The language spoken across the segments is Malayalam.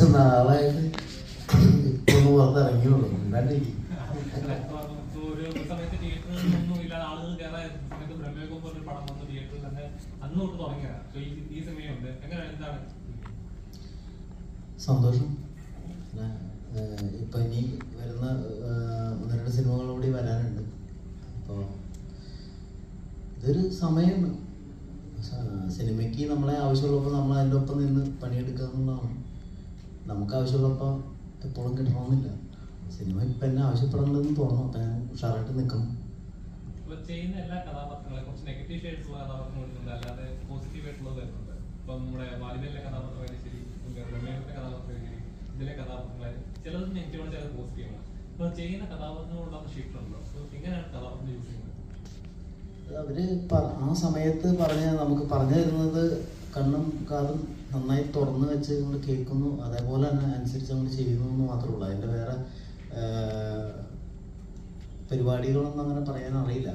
കുറച്ച് നാളായിട്ട് ഇപ്പൊ ഒന്ന് പുറത്തിറങ്ങിയുള്ളൂ ഉണ്ടാണ്ടിരിക്കും ഒരു സമയത്ത് തിയേറ്ററിലൊന്നും ഇല്ലാതെ ആളുകൾ കയറാൻ സമയത്ത് ബ്രഹ്മയോഗം പോലൊരു പടം വന്ന് തിയേറ്ററിൽ തന്നെ അന്ന് തൊട്ട് തുടങ്ങിയതാണ് സോ ഈ ഈ സമയമുണ്ട് എങ്ങനെ എന്താണ് സന്തോഷം പിന്നെ, ഏഹ്, ഇപ്പൊ ഇനി വരുന്ന ഏഹ്, ഒന്ന് രണ്ട് സിനിമകൾ കൂടി വരാനുണ്ട് അപ്പോൾ ഇതൊരു സമയമാണ് സ- സിനിമയ്ക്ക് നമ്മളെ ആവശ്യമുള്ളപ്പോൾ നമ്മൾ അതിൻ്റെ ഒപ്പം നിന്ന് പണിയെടുക്കുക എന്നുള്ളതാണ് നമുക്ക് ആവശ്യമുള്ളപ്പോൾ എപ്പോഴും കിട്ടണമെന്നില്ല സിനിമ ഇപ്പം എന്നെ ആവശ്യപ്പെടേണ്ടതെന്ന് തോന്നുന്നു അപ്പം ഞാൻ ഉഷാറായിട്ട് നിൽക്കണം ഇപ്പൊ ചെയ്യുന്ന എല്ലാ കഥാപാത്രങ്ങളെ കുറച്ച് നെഗറ്റീവ് ഷെയ്ഡ്സുള്ള കഥാപാത്രങ്ങൾ വരുന്നുണ്ട് അല്ലാതെ പോസിറ്റീവ് ആയിട്ടുള്ളത് വരുന്നുണ്ട് ഇപ്പൊ നമ്മുടെ വാലിബലിലെ കഥാപാത്രമായാലും ശരി ബ്രഹ്മയുടെ കഥാപാത്രമായാലും ശരി ഇതിലെ കഥാപാത്രങ്ങളെ ചിലത് നെഗറ്റീവാണ് ചിലത് പോസിറ്റീവാണ് അപ്പൊ ചെയ്യുന്ന കഥാപാത്രങ്ങളോടുള്ള ഷിഫ്റ്റ് ഉണ്ടോ അപ്പൊ എങ്ങനെയാണ് കഥാപാത്രം യൂസ് ചെയ്യുന്നത് അവര് പ- ആ സമയത്ത് പറഞ്ഞ നമുക്ക് പറഞ്ഞു തരുന്നത് കണ്ണും കാതും നന്നായി തുറന്നു വെച്ച് നമ്മൾ കേൾക്കുന്നു അതേപോലെ തന്നെ അനുസരിച്ച് നമ്മൾ ചെയ്യുന്നു എന്ന് മാത്രമേ ഉള്ളൂ അതിൻ്റെ വേറെ ആഹ്, പരിപാടികളൊന്നും അങ്ങനെ പറയാൻ അറിയില്ല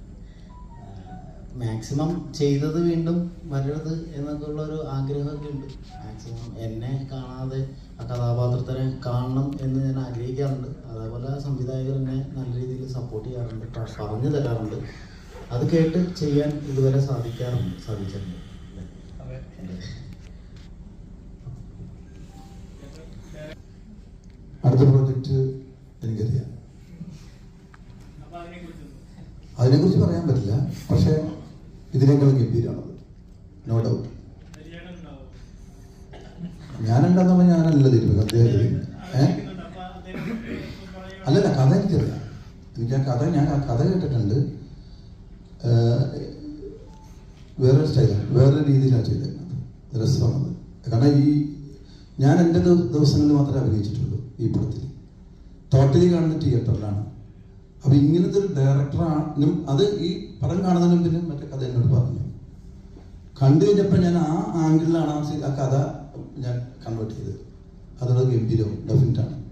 മാക്സിമം ചെയ്തത് വീണ്ടും വരരുത് എന്നൊക്കെ ഉള്ള ഒരു ആഗ്രഹമൊക്കെ ഉണ്ട് മാക്സിമം എന്നെ കാണാതെ ആ കഥാപാത്രത്തിനെ കാണണം എന്ന് ഞാൻ ആഗ്രഹിക്കാറുണ്ട് അതേപോലെ സംവിധായകർ എന്നെ നല്ല രീതിയിൽ സപ്പോർട്ട് ചെയ്യാറുണ്ട് പ- പറഞ്ഞു തരാറുണ്ട് അത് കേട്ട് ചെയ്യാൻ ഇതുവരെ സാധിക്കാറുണ്ട് സാധിച്ചിട്ടുണ്ട് അതെ അടുത്ത പ്രോജക്റ്റ് എനിക്കറിയാം അപ്പൊ അതിനെ കുറിച്ച് അതിനെക്കുറിച്ച് പറയാൻ പറ്റില്ല പക്ഷേ ഇതിനേക്കാൾ ഗംഭീരമാണത് നോ ഡൗട്ട് ഞാനുണ്ടെന്നുള്ള ഞാനല്ല തീരുമാനം അദ്ദേഹം ഏ അല്ലല്ല കഥ എനിക്കറിയാം എനിക്ക് ആ കഥ ഞാൻ ആ കഥ കേട്ടിട്ടുണ്ട് ഏഹ്, വേറൊരു സ്റ്റൈലാണ് വേറൊരു രീതിയിലാണ് ചെയ്തേക്കുന്നത് രസമാണത് കാരണം ഈ ഞാൻ എൻ്റെ ദിവ- ദിവസങ്ങളിൽ മാത്രമേ അഭിനയിച്ചിട്ടുള്ളൂ ഈ പടത്തിൽ ടോട്ടലി കാണുന്ന തിയേറ്ററിലാണ് അപ്പൊ ഇങ്ങനത്തെ ഒരു ഡയറക്ടറാണ് അത് ഈ പടം കാണുന്നതിന് മുമ്പിലും മറ്റേ കഥ എന്നോട് പറഞ്ഞു കണ്ടു കഴിഞ്ഞപ്പോൾ ഞാൻ ആ ആംഗിളിലാണ് ആ സി- ആ കഥ ഞാൻ കൺവേർട്ട് ചെയ്തത് അതുള്ള ഗംഭീരവും ഡെഫിനറ്റ് ആണ്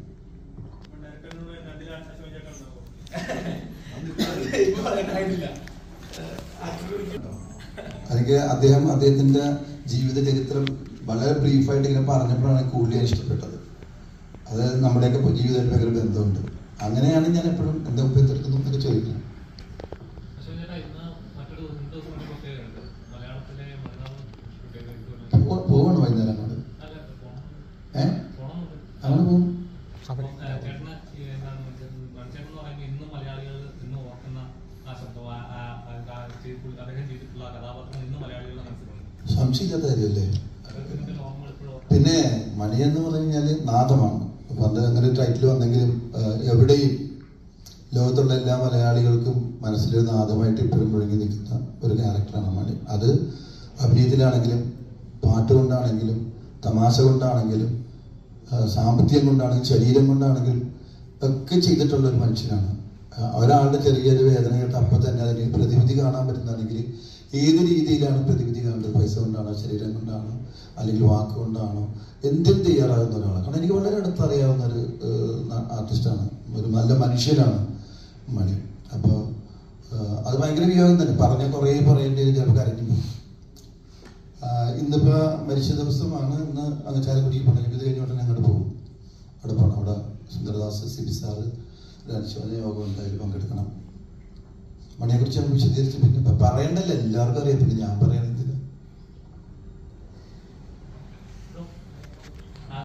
എനിക്ക് അദ്ദേഹം അദ്ദേഹത്തിന്റെ ജീവിത ചരിത്രം വളരെ ബ്രീഫായിട്ട് ഇങ്ങനെ പറഞ്ഞപ്പോഴാണ് കൂടുതൽ ഞാൻ ഇഷ്ടപ്പെട്ടത് അത് നമ്മുടെയൊക്കെ ഇപ്പൊ ജീവിതമായിട്ട് ഭയങ്കര ബന്ധമുണ്ട് അങ്ങനെയാണ് ഞാൻ എപ്പോഴും എന്താ ഉപ്പ് എന്തെടുക്കുന്നു എന്നൊക്കെ ചോദിക്കുന്നത് പക്ഷേ ചേട്ടാ ഇന്ന് മറ്റൊരു രണ്ട് ദിവസം മുന്നേ പ്രത്യേകതയുണ്ട് മലയാളത്തിലെ മലയാളം ഷൂട്ട് ചെയ്ത ഇതുപോലെ പോ- പോവാണ് വൈകുന്നേരം അങ്ങോട്ട് അല്ല പോണം ഏ പോണമെന്നുണ്ട് അങ്ങനെ പോകും അപ്പം, ഏ, ചേട്ടന് ഈ എന്താണ് മനുഷ്യൻ എന്ന് പറയുമ്പോൾ ഇന്നും മലയാളികൾ ഇന്ന് ഓർക്കുന്ന ആ ശബ്ദം ആ- ആ- ആ- ആ ചെയ്തിട്ടുള്ള- അദ്ദേഹം ചെയ്തിട്ടുള്ള ആ കഥാപാത്രം ഇന്നും മലയാളികളുടെ മനസ്സിലുണ്ട് സംശയമില്ലാത്ത കാര്യമല്ലേ അദ്ദേഹത്തിന്റെ ഓർമ്മകൾ എപ്പോഴും ഓർക്കും. പിന്നെ മണി എന്ന് പറഞ്ഞു കഴിഞ്ഞാല് നാദമാണ് പണ്ട് അങ്ങനെ ടൈറ്റിൽ വന്നെങ്കിലും ആ, എവിടെയും ലോകത്തുള്ള എല്ലാ മലയാളികൾക്കും മനസ്സിലൊരു നാദമായിട്ട് ഇപ്പോഴും മുഴങ്ങി നിൽക്കുന്ന ഒരു ക്യാരക്ടറാണ് മണി അത് അഭിനയത്തിലാണെങ്കിലും പാട്ട് കൊണ്ടാണെങ്കിലും തമാശ കൊണ്ടാണെങ്കിലും ആ, സാമ്പത്തികം കൊണ്ടാണെങ്കിലും ശരീരം കൊണ്ടാണെങ്കിലും ഒക്കെ ചെയ്തിട്ടുള്ള ഒരു മനുഷ്യനാണ് ആ, ഒരാളുടെ ചെറിയൊരു വേദന കേട്ട് അപ്പം തന്നെ അതിന് പ്രതിവിധി കാണാൻ പറ്റുന്നതാണെങ്കിൽ ഏത് രീതിയിലാണ് പ്രതിവിധി കാണേണ്ടത് പൈസ കൊണ്ടാണോ ശരീരം കൊണ്ടാണോ അല്ലെങ്കിൽ വാക്ക് കൊണ്ടാണോ എന്തിനും തയ്യാറാകുന്ന ഒരാളാണ് കാരണം എനിക്ക് വളരെ അടുത്തറിയാവുന്ന ഒരു ആർട്ടിസ്റ്റാണ് ഒരു നല്ല മനുഷ്യനാണ് മണി അപ്പോൾ അത് ഭയങ്കര വിയോഗം തന്നെ പറഞ്ഞ കുറേ പറയേണ്ടി വരും ചിലപ്പോൾ കരഞ്ഞു പോകും ആഹ് ഇന്നിപ്പോ മരിച്ച ദിവസമാണ് ഇന്ന് അങ്ങ് ചാലക്കുടി പോകണം ഇത് കഴിഞ്ഞ ഉടനെ അങ്ങോട്ട് പോകും അവിടെ പോകണം അവിടെ സുന്ദരദാസ് സി ബി സാറ് അനുശോചന യോഗം ഉണ്ട് അതിൽ പങ്കെടുക്കണം മണിയെ കുറിച്ച് നമുക്ക് വിശദീകരിച്ച് പിന്നെ ഇപ്പൊ പറയണ്ടല്ലോ എല്ലാവർക്കും അറിയാം പിന്നെ ഞാൻ പറയണ